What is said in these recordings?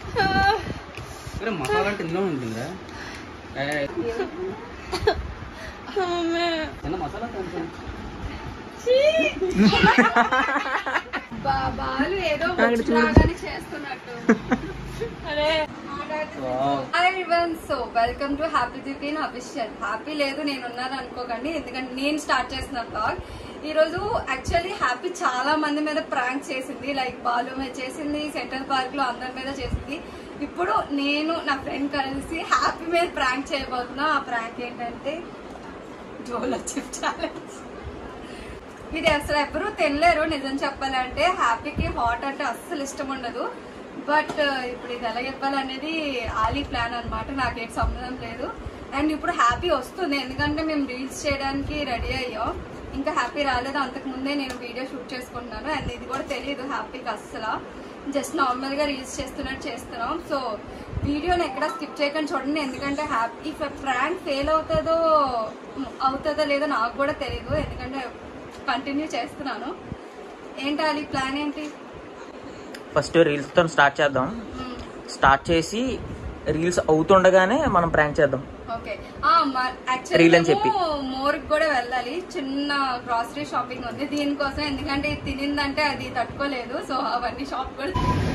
అరే మసాలా అంటే ఇందులో ఉంటుందిరా ఏ, చిన్న మసాలా కొంచెం బా- బాలు ఏదో లాగానే చేస్తున్నట్టు అరే wow. Hi everyone so welcome to happy జిపిన్ అఫిషియల్ హ్యాపీ లేదు నేను ఉన్నాను అనుకోకండి ఎందుకంటే నేను స్టార్ట్ చేసిన బ్లాగ్ ఈ రోజు యాక్చువల్లీ హ్యాపీ చాలా మంది మీద ప్రాంక్ చేసింది లైక్ బాలు మీద చేసింది సెంట్రల్ పార్క్ లో అందరి మీద చేసింది ఇప్పుడు నేను నా ఫ్రెండ్ కలిసి హ్యాపీ మీద ప్రాంక్ చేయబోతున్నా ఆ ప్రాంక్ ఏంటంటే జోలో చిప్ ఛాలెంజ్ ఇది అసలు ఎవరు తినలేరు నిజం చెప్పాలంటే హ్యాపీకి హాట్ అంటే అస్సలు ఇష్టం ఉండదు బట్ ఇప్పుడు ఇది ఎలా చెప్పాలనేది ఆలీ ప్లాన్ అనమాట నాకేం సంబంధం లేదు అండ్ ఇప్పుడు హ్యాపీ వస్తుంది ఎందుకంటే మేము రీల్స్ చేయడానికి రెడీ అయ్యాం ఇంకా హ్యాపీ రాలేదు అంతకు ముందే నేను వీడియో షూట్ చేసుకుంటున్నాను అండ్ ఇది కూడా తెలియదు హ్యాపీకి అస్సలు జస్ట్ నార్మల్ గా రీల్స్ చేస్తున్నట్టు చేస్తున్నాం సో వీడియోని ఎక్కడ స్కిప్ చేయకుండా చూడండి ఎందుకంటే హ్యాపీ ఇఫ్ ప్రాంక్ ఫెయిల్ అవుతుందో అవుతుందో లేదో నాకు కూడా తెలియదు ఎందుకంటే కంటిన్యూ చేస్తున్నాను ఏంటి అది ప్లాన్ ఏంటి ఫస్ట్ రీల్స్ తో స్టార్ట్ చేద్దాం మ్మ్. స్టార్ట్ చేసి రీల్స్ అవుతుండగానే మనం ప్రాంక్ చేద్దాం ఓకే Reel అని చెప్పి. మోర్కి కూడా వెళ్ళాలి చిన్న గ్రాసరీ షాపింగ్ ఉంది దీనికోసం ఎందుకంటే ఇది తినిందంటే అది తట్టుకోలేదు సో అవన్నీ షాప్ కూడా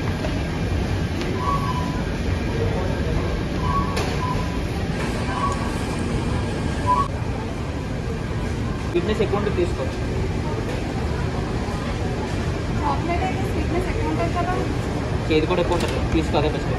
ఫిట్నెస్ అకౌంట్ తీసుకో చాక్లెట్ అయితే స్వీట్నెస్ ఎక్కువ ఉంటుంది కదా చేతి కూడా ఎక్కువ ఉంటుంది తీసుకో అదే బెస్ట్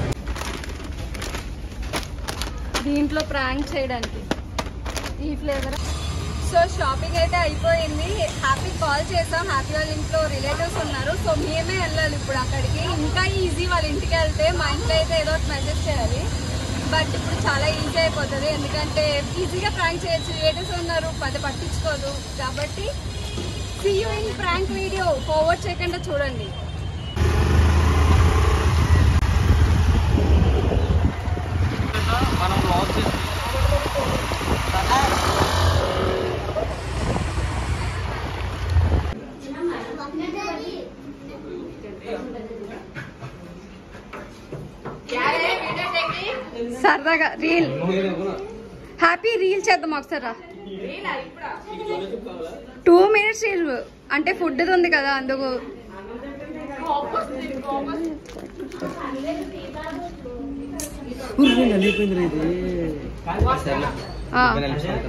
దీంట్లో ప్రాంక్ చేయడానికి ఈ ఫ్లేవర్ సో షాపింగ్ అయితే అయిపోయింది హ్యాపీ కాల్ చేసాం హ్యాపీ వాళ్ళ ఇంట్లో రిలేటివ్స్ ఉన్నారు సో మేమే వెళ్ళాలి ఇప్పుడు అక్కడికి ఇంకా ఈజీ వాళ్ళ ఇంటికి వెళ్తే మా ఇంట్లో అయితే ఏదో ఒకటి మెసేజ్ చేయాలి బట్ ఇప్పుడు చాలా ఈజీ అయిపోతుంది ఎందుకంటే ఈజీగా ప్రాంక్ చేయొచ్చు రిలేటివ్స్ ఉన్నారు పది పట్టించుకోదు కాబట్టి see you in prank video forward చేయకుండా చూడండి మనం బ్లాగ్ చేసి సరదాగా రీల్ హ్యాపీ రీల్ చేద్దాం ఒకసారి రా టూ మినిట్స్ రీల్ అంటే ఫుడ్ ఉంది కదా అందుకు నలిగిపోయింది ఇది సర్లే. ఆ. ఇరవై నిమిషాలు.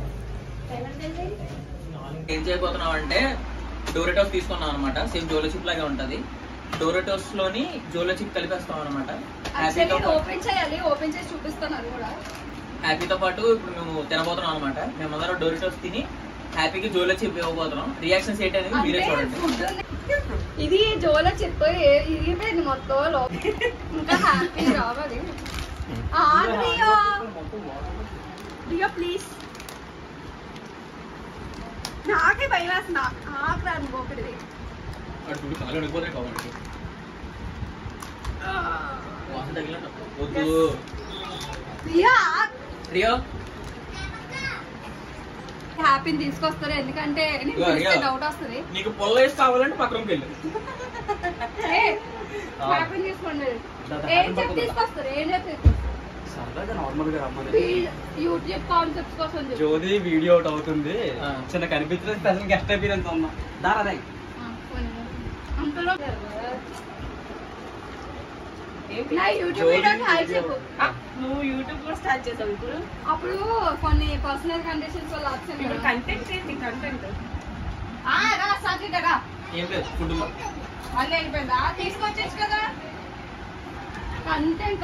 ఏం చేయబోతున్నాం అంటే డోరెటోస్ తీసుకున్నాం అనమాట సేమ్ జోలో చిప్ లాగే ఉంటది డోరెటోస్ లోని జోలో చిప్ కలిపేస్తాం అనమాట హ్యాపీతో ఓపెన్ చేయాలి ఓపెన్ చేసి చూపిస్తాను అది కూడా హ్యాపీతో పాటు ఇప్పుడు మేము తినబోతున్నాం అనమాట మేమందరం డోరెటోస్ తిని హ్యాపీకి జోలో చిప్ ఇవ్వబోతున్నాం రియాక్షన్స్ ఏంటి అనేది మీరే అంటే చూడండి food ఉంది. ఇది జోలో చెప్పు ఇరిగిపోయింది మొత్తం లోపల. ఇంకా హ్యాపీ రావాలి ఆ, రియో రియో ప్లీజ్ నాకే భయం వేస్తున్నా నాకు రాను ఒకటిది అటు చూడు, కాళ్ళు అడిగిపోతాయి కాబట్టి వాసన తగిలినట్టు. వద్దు రియా రియో హ్యాపీని తీసుకొస్తారు ఎందుకంటే ఇదిగో, రియో. డౌట్ వస్తుంది నీకు పొల్ల వేసి కావాలంటే పక్కనకి వెళ్ళు హ్యాపీని తీసుకోండి దాదా, ఏం హ్యాపీని చెప్పి పట్టుకుందా? తీసుకొస్తారు ఏం చెప్పి తీసుకొస్తారు? సరదాగా నార్మల్ గా రమ్మని యూట్యూబ్ కాన్సెప్ట్స్ కోసం చెప్పు. జ్యోతి వీడియో ఒకటి అవుతుంది ఆ. చిన్న కనిపించిన స్పెషల్ గెస్ట్ అపీరెన్స్ ఉందా దారా ఆ, పోనీ. అంతలో నా యూట్యూబ్ వీడియోకి హాయ్ చెప్పు నువ్వు యూట్యూబ్ కూడా స్టార్ట్ చేసావు ఇప్పుడు అప్పుడు కొన్ని పర్సనల్ కండిషన్స్ వల్ల absent ఇప్పుడు కదా. కంటెంట్ ఏంటి కంటెంట్ ఆ, రా సాత్విక రా. ఏం లేదు ఫుడ్ మళ్ళీ వెళ్ళిపోయిందా తీసుకొచ్చేసి కదా కంటెంట్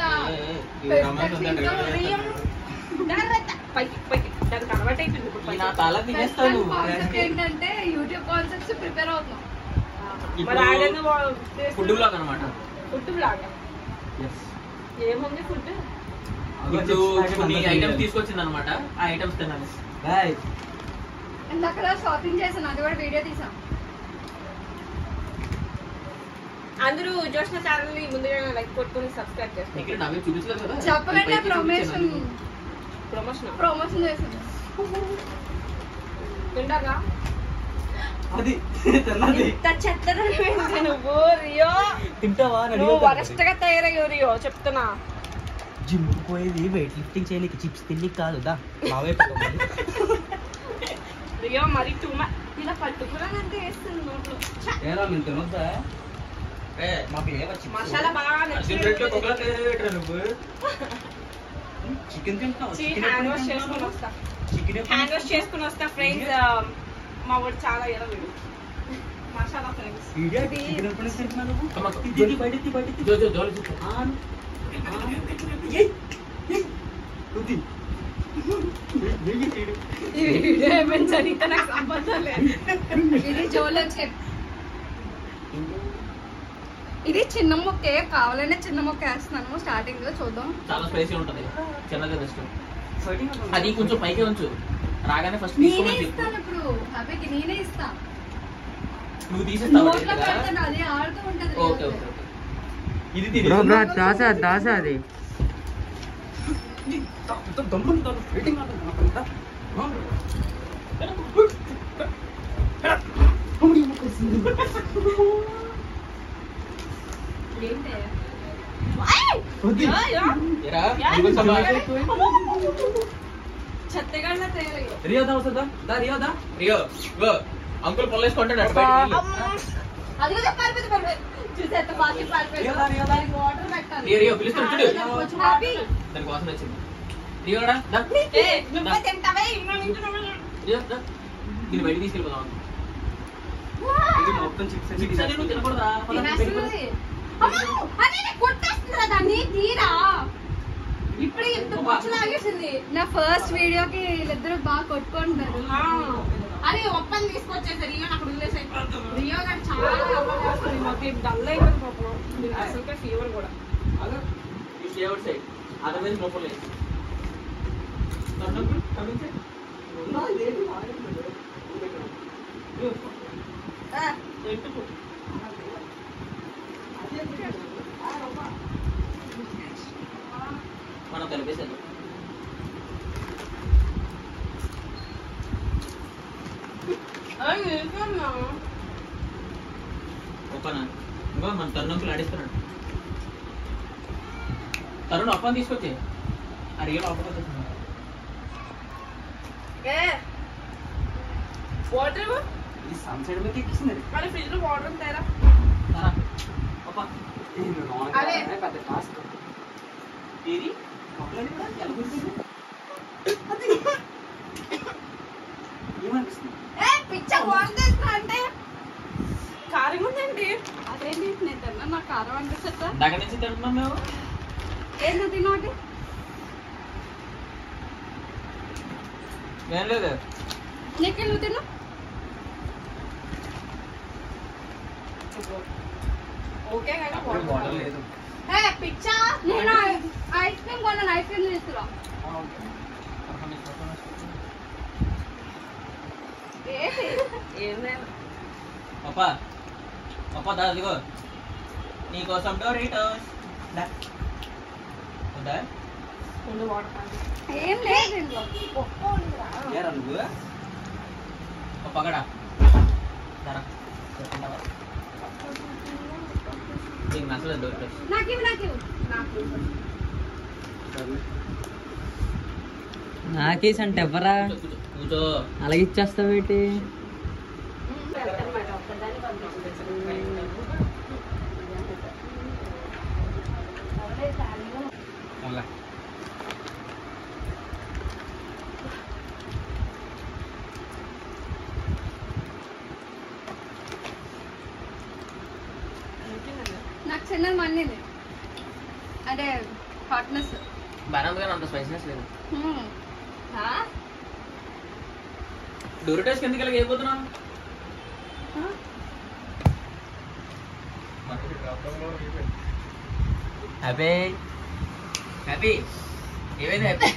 పైకి పైకి దానికి అలవాటు అయిపోయింది ఇప్పుడు పైకి. నా తల తినేస్తాను కాన్సెప్ట్ ఏంటంటే యూట్యూబ్ కాన్సెప్ట్స్ ప్రిపేర్ అవుతున్నాం మరి ఆయన ఫుడ్ బ్లాగ్ అనమాట ఫుడ్ లాగా ఏముంది ఫుడ్ ఇప్పుడు కొన్ని ఐటమ్స్ తీసుకొచ్చింది అనమాట ఆ ఐటమ్స్ తినాలి ఇందాక షాపింగ్ చేసాను అది కూడా వీడియో తీసాం అందరూ జోష్న ఛానల్ ని ముందుగా లైక్ కొట్టుకుని సబ్స్క్రైబ్ చేసుకోండి ఇక్కడ నవ్వే చూపించలేదు కదా చెప్పకంటే పైకి ప్రమోషన్ చూపించాను. ప్రమోషన్ ప్రమోషన్ చేసాను తింటారా అది తిన్నది ఇంత చెత్తదనం ఏంటి నువ్వు రియో తింటావా అని నువ్వు అడిగావు వరస్ట్ గా తయారయ్యావు రియో చెప్తున్నా జిమ్ పోయేది వెయిట్ లిఫ్టింగ్ చేయడానికి చిప్స్ తిని కాదు దా బావే పట్టుకోవాలి రియో మరి టూ ఇలా పట్టుకున్నానంటే వేస్తుంది నోట్లో ఛ! ఏరా మేము తినొద్దా ఏ, మాకు ఏవో మసాలా బాగా అర్జున్ రెడ్డిలో ఒకలా తయారయ్యేట్రా నువ్వు చికెన్ తింటావు హ్యాండ్ వాష్ చేసుకుని వస్తా చికెన్ హ్యాండ్ వాష్ చేసుకుని వస్తా ఫ్రెండ్స్ మా వాడు చాలా ఎర్ర వీడు మసాలా ఫ్రెండ్స్ చికెన్ ఎప్పుడు తింటున్నా నువ్వు అమ్మ, ఇది, ఇది, బయట ఇది, బయట ఇది. జో జో జోలు చూపు. ఆన్. ఆన్. ఏయ్, ఏయ్. వద్దు. వెయ్యి తీడు. నాకు సంబంధం లేదు ఇది జోలో చెప్ ఇది చిన్న మొక్కే కావాలనే చిన్న మొక్క వేస్తున్నాను స్టార్టింగ్ చూద్దాం చాలా స్పైసీ ఉంటది చిన్నది బెస్ట్ Fighting అవుతుంది. అది కొంచెం పైకే ఉంచు రాగానే ఫస్ట్ నేనే తీసుకోమని చెప్పు ఇస్తాను ఇప్పుడు హ్యాపీకి నేనే ఇస్తా నువ్వు తీసేస్తావు నోట్లో పెడతాను అది ఆడుతూ ఉంటది ఓకే ఓకే ఇది తిని బ్రో బ్రో దాస దాస అది దమ్ముని తాను ఫైటింగ్ ఆడుతుంది దా. ఆ. అమ్మడి అమ్మకేసింది. ఏంటి వద్దు. ఏరా, యా. ఇది కొంచెం బాగా- చెత్తగాళ్ళ తయారయ్యావు రియో దా వస్తుందా దా రియో దా రియో గో అంకుల్ పొల్లేసుకుంటాడు అటు బయట నీళ్ళు. అది కూడా పారిపోతుంది పారిపోతుంది చూసి ఎంత బాగా పారిపోయింది రియో దా, రియో దా. దానికి వాటర్ పెట్టాలి రియో రియో పిలుస్తాడు చూడు నాకు కొంచెం హ్యాపీ దానికి వాసన వచ్చింది రియో రా దా. ఏ నువ్వే తింటావే ఇంట్లో నుంచి నువ్వు రియో దా. దీన్ని బయట తీసుకెళ్ళిపోదాం ఇది మొత్తం చిప్స్ అన్ని చిప్స్ అన్ని నువ్వు తినకూడదా పద, తినేస్తుంది అమ్మో, అదే నేను కొట్టేస్తుంది దాన్ని తీరా ఇప్పుడు ఇంత బొచ్చు లాగేసింది నా ఫస్ట్ వీడియోకి వీళ్ళిద్దరు బాగా కొట్టుకుంటారు ఆ, అది ఒప్పని తీసుకొచ్చేసారు రియో అక్కడ వదిలేసాయి రియో గారు చాలా అవ్వలేదు. మాకు డల్ అయిపోయింది పాపం దీనికి అసలుకే ఫీవర్ కూడా ఈ stay outside otherwise no పొల్లేస్ కమింగ్ కమింగ్ మనం కలిపేసాను అది నిజమా? ఒప్పనా ఇంకో మన తరుణంకులు ఆడిస్తున్నాడు తరుణ్ ఒప్పని తీసుకొచ్చి ఆ రియల్ ఒప్ప ఏ వాటర్ ఇవ్వు. ఇది సన్ సైడ్ మీద ఎక్కిసింది అది. మరి ఫ్రిడ్జ్ లో వాటర్ ఉంటాయరా ఒప్ప ఇది నాన్ అదే. పెద్ద టాస్క్ ఏది ఒప్పలేదు కూడా ఎలా గుర్తుంది ఏమనిపిస్తుంది ఏ పిచ్చ వాటర్ అంటే కారం ఉందండి అదేంటి నేను తిన్నా నాకు కారం అనిపిస్తా దగ్గర నుంచి తింటున్నాం మేము ఏంటో తినోటి ఏం లేదు నీకు నువ్వు తిను ఓకే కానీ అప్పుడు వాటర్ వాటర్ లేదు ఏ పిచ్చ నేను ఐస్ క్రీమ్ కొన్నాను ఐస్ క్రీమ్ తీసుకురా ఏంటి ఏం లేదు పప్ప పప్ప దా అదిగో నీకోసం డోరిటోస్ దా ఉందా ముందు వాటర్ తాగు. ఏం లేదు ఇంట్లో ఏరా నువ్వు పప్ప అక్కడ దారా చెప్పింటావా నీకు నచ్చలేదు డోరిటోస్ నాకు ఇవి నాకు ఇవ్వు. నాకు సరే. నాకేసి అంటే ఎవరా కూర్చో కూర్చో కూర్చో అలాగే ఇచ్చేస్తావేటి అన్నమాట ఒక్కదాన్ని పంపించింది మళ్ళా నాకు చిన్నది మండింది అంటే హాట్నెస్ బాగా ఉంది కానీ అంత స్పైసీనెస్ లేదు డోరిటోస్ కిందకి వెళ్ళి అయిపోతున్నావు హ్యాపీ హ్యాపీ ఏమైంది హ్యాపీ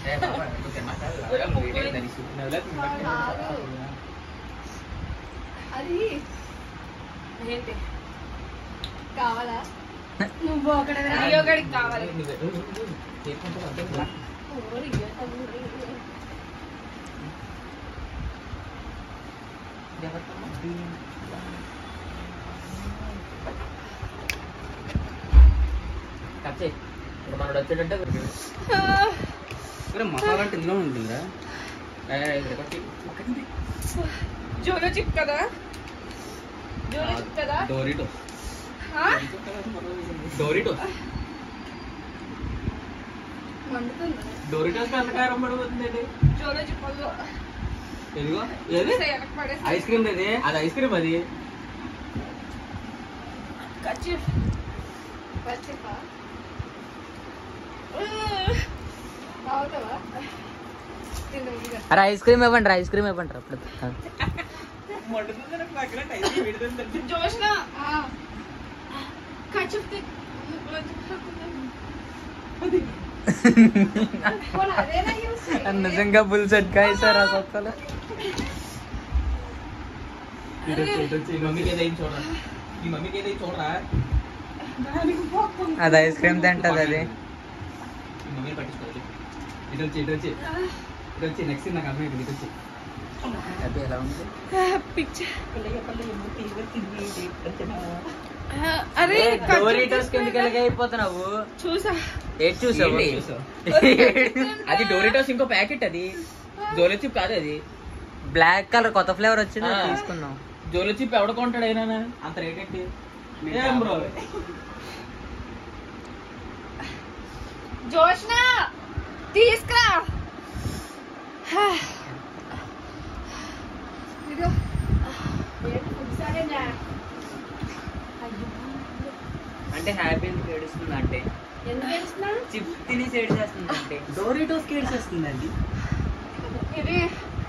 అది ఏంటి కావాలా నువ్వు ఒకటే రియో గడికి కావాలి కట్ చేయి ఇప్పుడు మనోడు వచ్చేటంటే ఒరే, మసాలా అంటే ఇందులో ఉంటుందా జోలో చిప్ కదా జోలో చిప్ కదా డోరిటో ఆ? డోరిటో మండుతుంది డోరిటోస్ అంత కారం పడిపోతుంది ఏంటి? జోలో చిప్ వల్ల ఎదిగో ఏది వెనక్కి పడేసి ఐస్ క్రీమ్ అది అది ఐస్ క్రీమ్ అది కచ్చి పచ్చిపా తాగుతావా తిందు ఇదిగో. అరే ఐస్ క్రీమ్ ఇవ్వండి ఐస్ క్రీమ్ ఇవ్వండి అప్పుడు జోష్న ఆ, కచ్చి పోనీ అదేనా యూస్ చేయి. నిజంగా బుల్ సెట్ కాయిస్తారా కొత్తలో ఈ మమ్మీకి ఏదైనా చూడరా ఈ మమ్మీకి ఏదైనా చూడరా అది ఐస్ క్రీమ్ తింటది అది ఈ మమ్మీ పట్టించుకోవాలి ఇటు వచ్చి ఇటు వచ్చి ఇటు వచ్చి నెక్స్ట్ నాకు అర్థమైంది ఇటు వచ్చి అది ఎలా ఉంది పిక్చర్ అరే డోరిటోస్ కిందకి వెళ్ళి అయిపోతున్నావు చూసా ఏది చూసావు అది డోరిటోస్ ఇంకో ప్యాకెట్ అది జోలో చిప్ కాదు అది బ్లాక్ కలర్ కొత్త ఫ్లేవర్ వచ్చింది అది ఆ. తీసుకుందాం జోలో చిప్ ఎవడ కొంటాడు అయినా అంత రేట్ ఏంటి ఏం బ్రో జోష్న తీసుకురా ఇదిగో. అంటే హ్యాపీ ఎందుకు ఏడుస్తుంది అంటే ఎందుకు వేస్తున్నా చిప్ తిని ఏడ్ చేస్తుంది అంటే డోరిటోస్ కేడ్స్ వస్తుందండి ఇది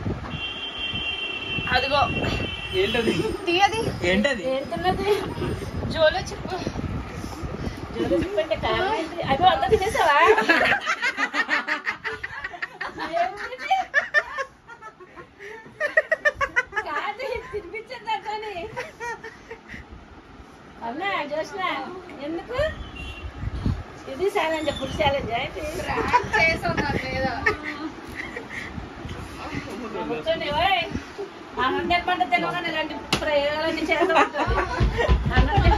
అదిగో ఏంటది తీయది ఏంటది ఏంటున్నది జోలో చెప్పు జోలో చెప్పు అంటే కారణం ఏంటి అదో అంతా తినేసావా ఏమిటిది? కాదు తినిపించద్దా కానీ అవునా జోష్న ఎందుకు ఇది ఛాలెంజ్ ఫుల్ ఛాలెంజ్ ఏంటి ప్రాంక్ చేసాం దాని మీద. కూర్చొని ఓయ్ ఆనందం పంట తినగానే ఇలాంటి ప్రయోగాలన్నీ చేస్తూ ఉంటారు అన్నం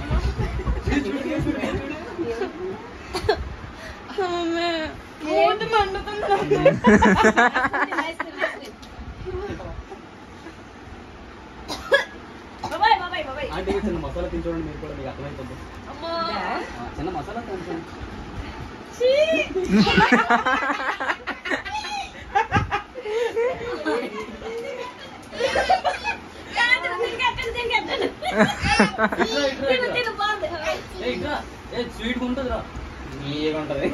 మూడు మండుతుంది బాబాయ్ బాబాయ్ బాబాయ్ అంటే చిన్న మసాలా తిని చూడండి మీరు కూడా మీకు అర్థమైపోతుంది అమ్మో ఆ, చిన్న మసాలా తిని ఛీ! కాదు, తినకెట్టండి, తినకెట్టండి. తిను, తిను, బాగుంది. స్వీట్ ఉంటుంది రా ఏముంటది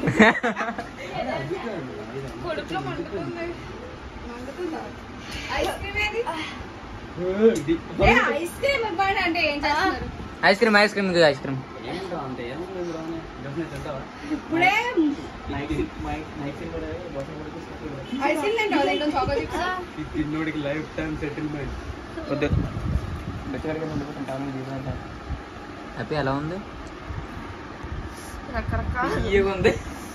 కడుపులో మండుతుంది. మండుతుందా? ఐస్ క్రీమ్ ఏది? ఇది ఏ, ఐస్ క్రీమ్ ఇవ్వండి అంటే ఏం చేస్తున్నారు ice cream ice cream ice cream ఏముంటా అంటే ఏముంటుంది రానే డెఫినెట్ తింటావా ఇప్పుడే నైట్ నైట్ కూడా బొట్ట కూడా తీసుకుంటావా? ఐస్ క్రీమ్ తింటావు దీంట్లో చాకోలెట్ చిప్స్ ఈ తిన్నోడికి లైఫ్ టైం సెటిల్మెంట్ వద్దు హ్యాపీ ఎలా ఉంది రకరకాల ఇయ్యగా ఉంది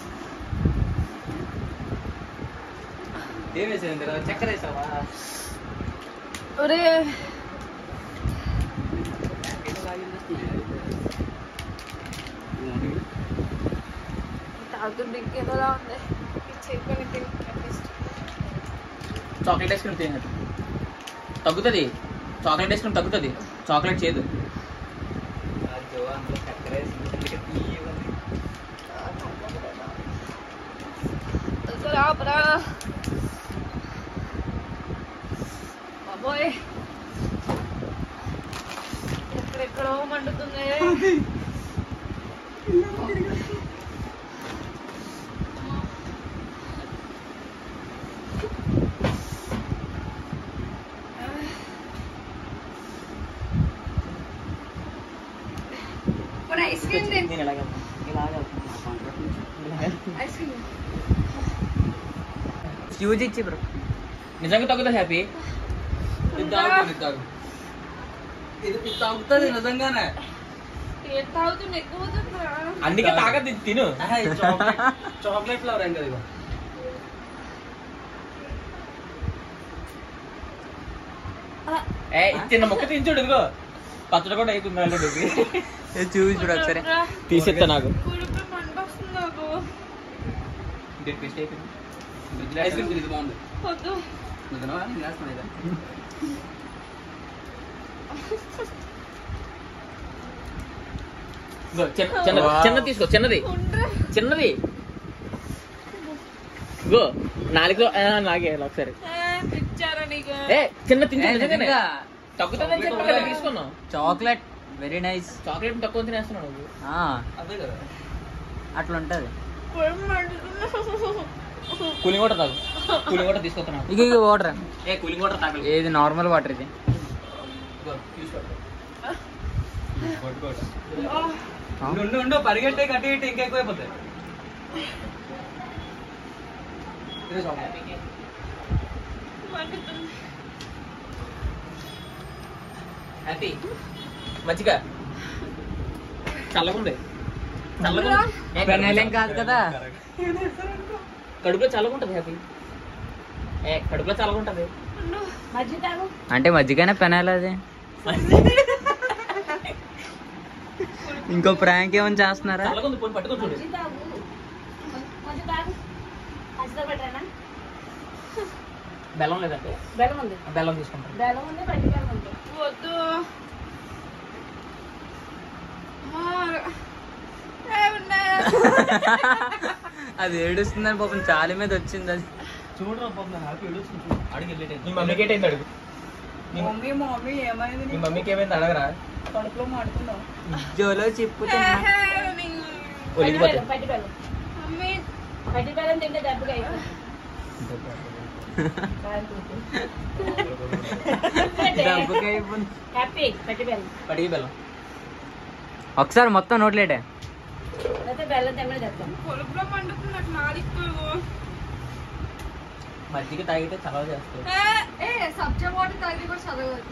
ఏం వేసాను చక్కెర వేసావా ఒరే తాగుతుండే ఇంకేదోలా ఉంది చేసుకొని తిని అట్లీస్ట్ చాక్లెట్ ఐస్ క్రీమ్ తినట్టు తగ్గుతుంది చాక్లెట్ ఐస్ క్రీమ్ తగ్గుతుంది చాక్లెట్ చేయదు రాబరా బాబోయ్ ఎక్కడెక్కడో మండుతుంది ఇప్పుడు ఐస్ క్రీమ్ తిని నేను ఎలాగ ఐస్ క్రీమ్ యూజ్ ఇచ్చి బ్రో నిజంగా తగ్గుతుంది హ్యాపీ ఇది తాగు, ఇది తాగు. ఇది ఇది తగ్గుతుంది నిజంగానే ఏం తాగుతుంది ఎక్కువ అవుతుందిరా అందుకే తాగద్దు ఇది తిను చాక్లెట్ చాక్లెట్ ఫ్లేవర్ ఏం కదా ఇగో ఏ ఈ చిన్న మొక్క తించుడు ఇదిగో పచ్చడి కూడా అవుతుంది ఆల్రెడీ ఏ చూసి చూడు ఒకసారి తీసిస్తా నాకు కుడుపు మంట వస్తుంది నాకు టేస్ట్ అయిపోయింది ఐస్ క్రీమ్ ఇది బాగుంది వద్దు ఇదిగో, చిన్న చిన్నది Wow. చిన్నది తీసుకో చిన్నది ఉండ్రా. చిన్నది గో నాలుగు నాగే ఒకసారి ఏ, పిచ్చారా నీకు ఏ చిన్న ఏ, తింటే నిజంగా. తగ్గుతుందని చెప్పి కదా తీసుకున్నాం చాక్లెట్ వెరీ నైస్ చాక్లెట్ తక్కువ తినేస్తున్నావు నువ్వు అదే కదా పొడి అట్లా ఉంటది మండుతుంది. కూలింగ్ వాటర్ తాగు కూలింగ్ వాటర్ తీసుకొస్తున్నావు ఇక ఇక వాటర్ ఏ కూలింగ్ వాటర్ తాగలేదు ఏది నార్మల్ వాటర్ ఇది ఆ? ఉండు ఉండు పరిగెట్టే కట్టి ఇట్టి ఇంకా ఎక్కువైపోతాయి మండుతుంది. హ్యాపీ మంచిగా చల్లగుంది చల్లగా ఏ, పెనాలేం కాదు కదా కడుపులో చల్లగుంటది హ్యాపీ ఏ కడుపులో చల్లగుంటది అంటే మజ్జిగనే పెనాలి అది ఇంకో ప్రాంక్ ఏమైనా చేస్తున్నారా చల్లగుంది పోయి పట్టుకొని చూడు బెల్లం లేదంటే బెల్లం తీసుకుంటాం వద్దు ఆ, ఏ, ఉన్నాయి. అది ఏడుస్తుందని పాపం చాలి మీద వచ్చింది అది చూడరా పాపం హ్యాపీ ఏడుస్తుంది చూడు అడిగి వెళ్ళేటి నీ మమ్మీకి ఏంటైంది అడుగు నీ మమ్మీ మమ్మీ ఏమైంది నీ మమ్మీకి ఏమైంది అడగరా కడుపులో మాడుతున్నావు జోలో చిప్పుతున్నా ఏ, నీ- ఒలిగిపోతుంది మమ్మీ డబ్బుకి అయిపోయింది. పడిగి బెల్లం ఒకసారి మొత్తం నోట్లేటే కడుపులో మండుతుంది నాకు నాలుగు మజ్జిగ తాగితే చలవ చేస్తుంది ఏ సబ్జా వాటర్ తాగి కూడా చదవదు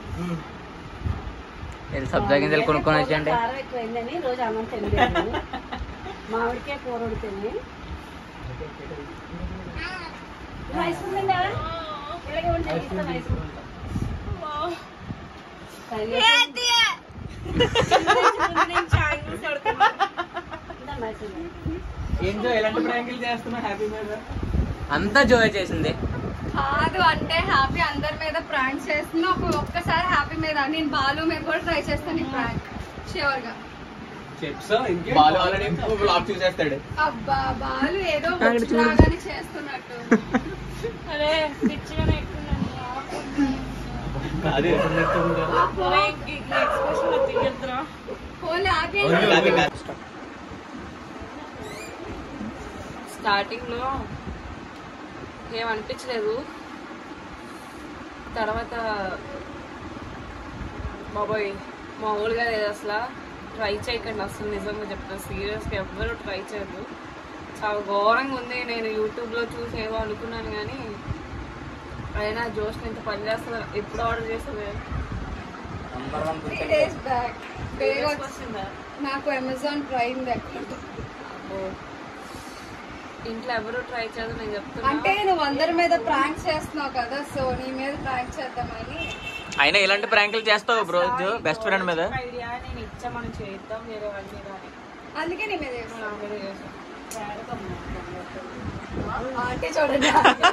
ఇది సబ్జా గింజలు కొనుక్కొని వచ్చండి కారం ఎక్కువైందని రోజు అన్నం తినలేదు మామిడికాయ కూర వండుతుంది ఐస్ క్రీమ్ తిందా ఇలాగే ఉంటుంది ఇస్తాను ఐస్ క్రీమ్ కరివేపాకు నేను చాయ్ చూసి అడుగుతున్నా. తిందాం ఐస్ క్రీమ్. ఏంటో ఎలాంటి ప్రాంకులు చేస్తున్నా హ్యాపీ మీద అంతా జోయ్ చేసింది కాదు అంటే హ్యాపీ అందరి మీద ప్రాంక్ చేస్తున్నా ఒక ఒక్కసారి హ్యాపీ మీద నేను బాలు మీద కూడా ట్రై చేస్తాను ఈ ప్రాంక్ షూర్ గా చెప్సా ఇంకే బాలు ఆల్రెడీ బ్లాగ్ చూసేస్తాడు అబ్బా బాలు ఏదో అక్కడ చూడు. లాగానే చేస్తున్నట్టు అరే పిచ్చిగానే ఎక్కున్నాను అదే ఎక్స్ప్రెషన్ తీయద్దురా పోలే ఆగే స్టార్టింగ్ లో ఏమనిపించలేదు తర్వాత బాబోయ్ మామూలుగా లేదు అసలు ట్రై చేయకండి అసలు నిజంగా చెప్తాను సీరియస్గా ఎవ్వరూ ట్రై చేయదు చాలా ఘోరంగా ఉంది నేను యూట్యూబ్లో చూసి ఏమో అనుకున్నాను కానీ అయినా జోష్ ఇంత పని చేస్తుంది ఎప్పుడు ఆర్డర్ చేస్తుంది త్రీ డేస్ బ్యాక్ వచ్చిందా నాకు అమెజాన్ ప్రైమ్ దగ్గర అబ్బో. ఇంట్లో ఎవరు ట్రై చేయదు నేను చెప్తున్నా అంటే నువ్వు అందరి మీద ప్రాంక్ చేస్తున్నావు కదా సో నీ మీద ప్రాంక్ చేద్దామని అయినా ఇలాంటి ప్రాంకులు చేస్తావు బ్రో బెస్ట్ ఫ్రెండ్ మీద ఐడియా నేను ఇచ్చా మనం చేద్దాం వేరే వాళ్ళని కానీ అందుకే నీ మీద చేస్తున్నా. నా మీద చేసాం ఆంటీ చూడండి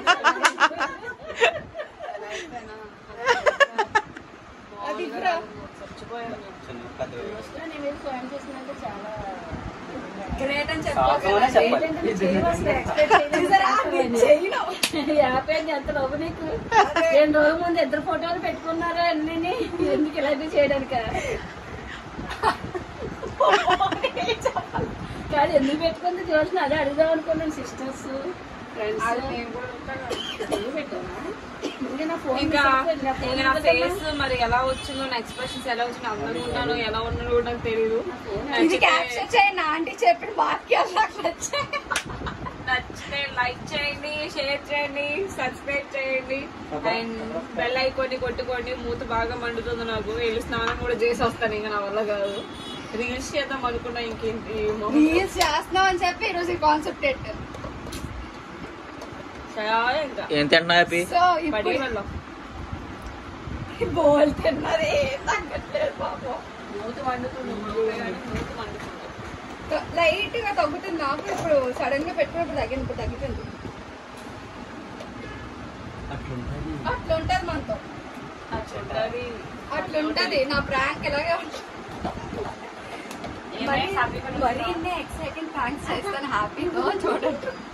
అది బ్రో. చచ్చిపోయాను ఫస్ట్ నీ మీద ఫోన్ చేసినందుకు చాలా గ్రేట్ అని సాకులోనే చెప్పాలి చెప్పాలి. ఏంటంటే నువ్వు చేయవలసిన expect చేయలేదు. చూసారా? నేను చేయను. యాభై అండి ఎంత లోపు నీకు రెండు రోజుల ముందు ఇద్దరు ఫోటోలు పెట్టుకున్నారా అన్ని ఎందుకు ఇలాంటివి చేయడానిక కాదు ఎందుకు పెట్టుకుంది చూసిన అదే అడుగుదాం అనుకున్నాను సిస్టర్స్ ఫ్రెండ్స్ అది నేను కూడా ఉంటాను. ఎందుకు పెట్టావా ఇంకా నా ఫోన్ ఇంకా తీసుకెళ్ళి నా ఫోన్ ఇంకా నా ఇవ్వదమ్మా. ఫేస్ మరి ఎలా వచ్చిందో నా ఎక్స్ప్రెషన్స్ ఎలా వచ్చిందో అందంగా ఉన్నానో ఎలా ఉన్నానో కూడా నాకు తెలియదు ఇది క్యాప్చర్ చేయండి ఆంటీ చెప్పిన వాక్యాలు నాకు నచ్చాయి నచ్చితే లైక్ చేయండి షేర్ చేయండి సబ్స్క్రైబ్ చేయండి అండ్ బెల్ ఐకాన్ కొట్టుకోండి మూత బాగా మండుతుంది నాకు వెళ్ళి స్నానం కూడా చేసి వస్తాను ఇంకా నా వల్ల కాదు రీల్స్ చేద్దాం అనుకున్నా ఇంకేంటి మొహం. రీల్స్ చేస్తున్నాం అని చెప్పి ఈరోజు ఈ కాన్సెప్ట్ పెట్టారు చాలా ఇంకా ఏం తింటున్నా హ్యాపీ సో పడి ఇప్పుడు వెళ్ళం బోల్ తిన్నది తగ్గట్లేదు పాపం మూతి మండుతుంది మూతి కానీ మూతి మండుతుంది లైట్ గా తగ్గుతుంది నాకు ఇప్పుడు సడన్ గా పెట్టుకున్నప్పుడు తగ్గింది ఇప్పుడు తగ్గిపోయింది అట్లుంటది అట్లా ఉంటది మనతో అట్లుంటది అట్లుంటది నా ప్రాంక్ ఎలాగే ఉంటుంది మరి ఏమైనా హ్యాపీగా మరి ఎక్సైటింగ్ ప్రాంక్స్ చేస్తాను హ్యాపీగా చూడండి